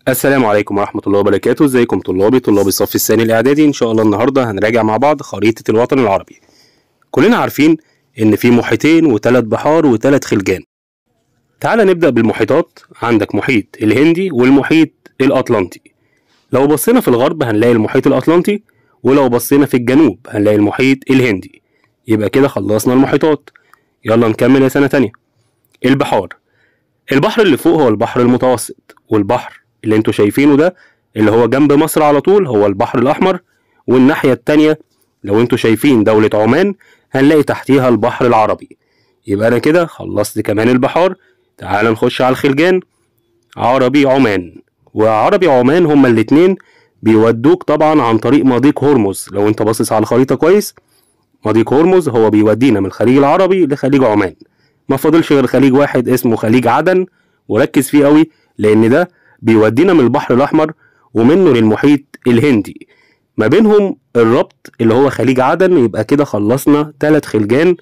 السلام عليكم ورحمة الله وبركاته ازيكم طلابي طلاب الصف الثاني الاعدادي ان شاء الله النهاردة هنراجع مع بعض خريطة الوطن العربي كلنا عارفين ان في محيطين وثلاث بحار وثلاث خلجان تعال نبدأ بالمحيطات عندك محيط الهندي والمحيط الأطلنطي لو بصينا في الغرب هنلاقي المحيط الأطلنطي ولو بصينا في الجنوب هنلاقي المحيط الهندي يبقى كده خلصنا المحيطات يلا نكمل يا سنة تانية البحار البحر اللي فوق هو البحر المتوسط والبحر اللي انتوا شايفينه ده اللي هو جنب مصر على طول هو البحر الأحمر والناحية التانية لو انتوا شايفين دولة عمان هنلاقي تحتيها البحر العربي يبقى أنا كده خلصت كمان البحار تعال نخش على الخلجان عربي عمان وعربي عمان هما الاتنين بيودوك طبعا عن طريق مضيق هرمز لو انت باصص على الخريطة كويس مضيق هرمز هو بيودينا من الخليج العربي لخليج عمان ما فاضلش غير خليج واحد اسمه خليج عدن وركز فيه قوي لان ده بيودينا من البحر الاحمر ومنه للمحيط الهندي ما بينهم الربط اللي هو خليج عدن يبقى كده خلصنا تلات خلجان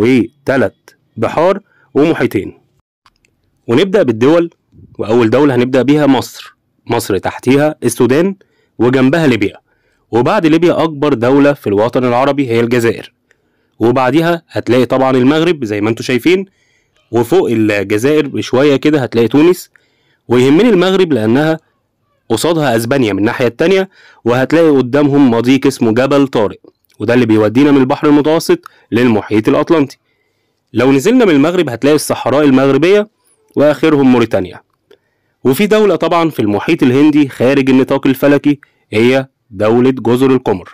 وتلات بحار ومحيطين ونبدأ بالدول وأول دولة هنبدأ بيها مصر مصر تحتيها السودان وجنبها ليبيا وبعد ليبيا أكبر دولة في الوطن العربي هي الجزائر وبعديها هتلاقي طبعا المغرب زي ما انتوا شايفين وفوق الجزائر بشوية كده هتلاقي تونس ويهمني المغرب لأنها قصادها أسبانيا من الناحية التانية وهتلاقي قدامهم مضيق اسمه جبل طارق وده اللي بيودينا من البحر المتوسط للمحيط الأطلنطي لو نزلنا من المغرب هتلاقي الصحراء المغربية وآخرهم موريتانيا وفي دولة طبعا في المحيط الهندي خارج النطاق الفلكي هي دولة جزر القمر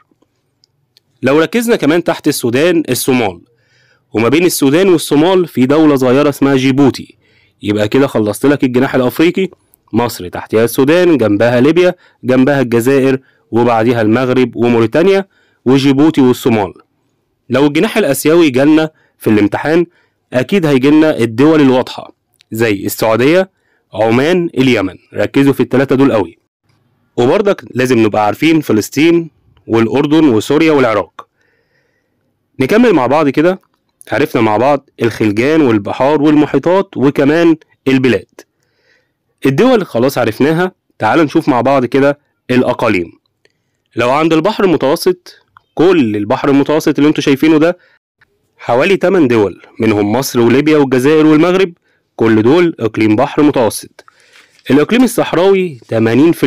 لو ركزنا كمان تحت السودان الصومال وما بين السودان والصومال في دولة صغيرة اسمها جيبوتي يبقى كده خلصت لك الجناح الأفريقي مصر تحتها السودان جنبها ليبيا جنبها الجزائر وبعديها المغرب وموريتانيا وجيبوتي والصومال لو الجناح الآسيوي جالنا في الامتحان أكيد هيجيلنا الدول الواضحة زي السعودية عمان اليمن ركزوا في التلاتة دول قوي وبرضك لازم نبقى عارفين فلسطين والأردن وسوريا والعراق نكمل مع بعض كده عرفنا مع بعض الخلجان والبحار والمحيطات وكمان البلاد الدول خلاص عرفناها تعال نشوف مع بعض كده الأقاليم لو عند البحر المتوسط كل البحر المتوسط اللي انتوا شايفينه ده حوالي 8 دول منهم مصر وليبيا والجزائر والمغرب كل دول إقليم بحر متوسط الإقليم الصحراوي 80%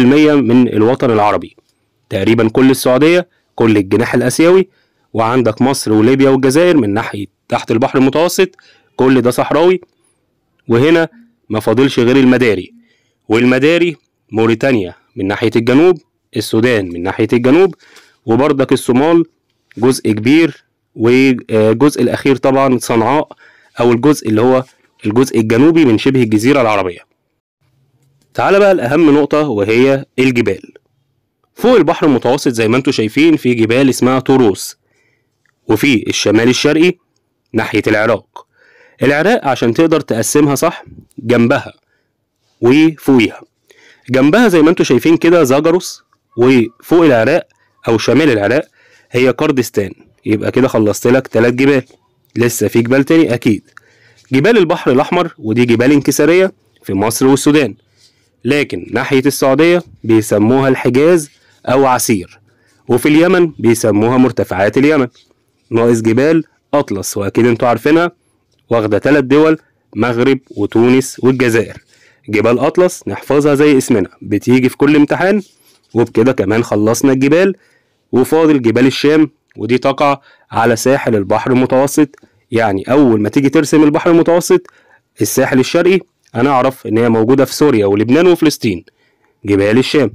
من الوطن العربي تقريبا كل السعودية كل الجناح الآسيوي وعندك مصر وليبيا والجزائر من ناحية تحت البحر المتوسط كل ده صحراوي وهنا ما فاضلش غير المداري والمداري موريتانيا من ناحية الجنوب السودان من ناحية الجنوب وبرضك الصومال جزء كبير والجزء الأخير طبعا صنعاء أو الجزء اللي هو الجزء الجنوبي من شبه الجزيرة العربية تعال بقى الأهم نقطة وهي الجبال فوق البحر المتوسط زي ما انتوا شايفين في جبال اسمها طروس وفي الشمال الشرقي ناحية العراق العراق عشان تقدر تقسمها صح جنبها وفوقيها جنبها زي ما انتوا شايفين كده زاجروس وفوق العراق او شمال العراق هي كردستان يبقى كده خلصت لك تلات جبال لسه في جبال تاني اكيد جبال البحر الاحمر ودي جبال انكسارية في مصر والسودان لكن ناحية السعودية بيسموها الحجاز او عسير وفي اليمن بيسموها مرتفعات اليمن ناقص جبال اطلس واكيد انتوا عارفينها واخدة تلات دول مغرب وتونس والجزائر جبال أطلس نحفظها زي اسمنا بتيجي في كل امتحان وبكده كمان خلصنا الجبال وفاضل جبال الشام ودي تقع على ساحل البحر المتوسط يعني أول ما تيجي ترسم البحر المتوسط الساحل الشرقي أنا أعرف إن هي موجودة في سوريا ولبنان وفلسطين جبال الشام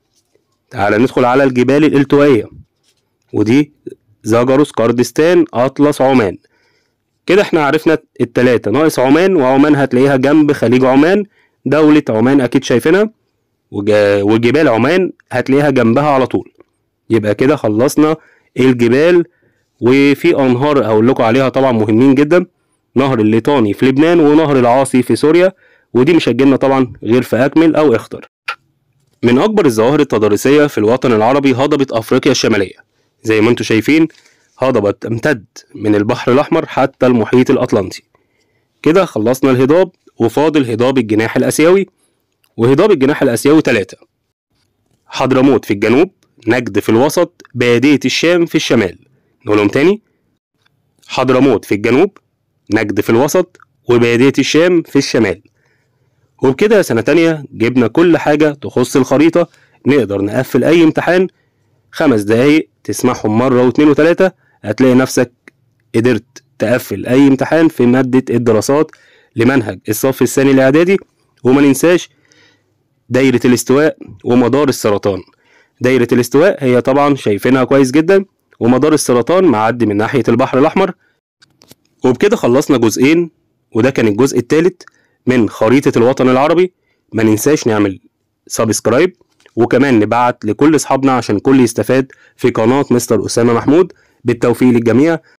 تعال ندخل على الجبال الالتوائية ودي زاجروس كردستان أطلس عمان كده احنا عرفنا التلاتة ناقص عمان وعمان هتلاقيها جنب خليج عمان دولة عمان أكيد شايفينها وجبال عمان هتلاقيها جنبها على طول يبقى كده خلصنا الجبال وفي أنهار هقول لكم عليها طبعا مهمين جدا نهر الليطاني في لبنان ونهر العاصي في سوريا ودي مش هتجيلنا طبعا غير في أكمل أو اختر من أكبر الظواهر التضاريسية في الوطن العربي هضبة أفريقيا الشمالية زي ما انتوا شايفين هضبة تمتد من البحر الأحمر حتى المحيط الأطلنطي كده خلصنا الهضاب وفاضل هضاب الجناح الآسيوي وهضاب الجناح الآسيوي 3 حضرموت في الجنوب نجد في الوسط بادية الشام في الشمال نقولهم تاني حضرموت في الجنوب نجد في الوسط وبادية الشام في الشمال وبكده يا سنة تانية جبنا كل حاجة تخص الخريطة نقدر نقفل أي امتحان خمس دقايق تسمعهم مرة واتنين وتلاتة هتلاقي نفسك قدرت تقفل أي امتحان في مادة الدراسات لمنهج الصف الثاني الإعدادي وما ننساش دايرة الاستواء ومدار السرطان دايرة الاستواء هي طبعا شايفينها كويس جدا ومدار السرطان معدي من ناحية البحر الأحمر وبكده خلصنا جزئين وده كان الجزء الثالث من خريطة الوطن العربي ما ننساش نعمل سبسكرايب وكمان نبعت لكل اصحابنا عشان كل يستفاد في قناة مستر أسامة محمود بالتوفيق للجميع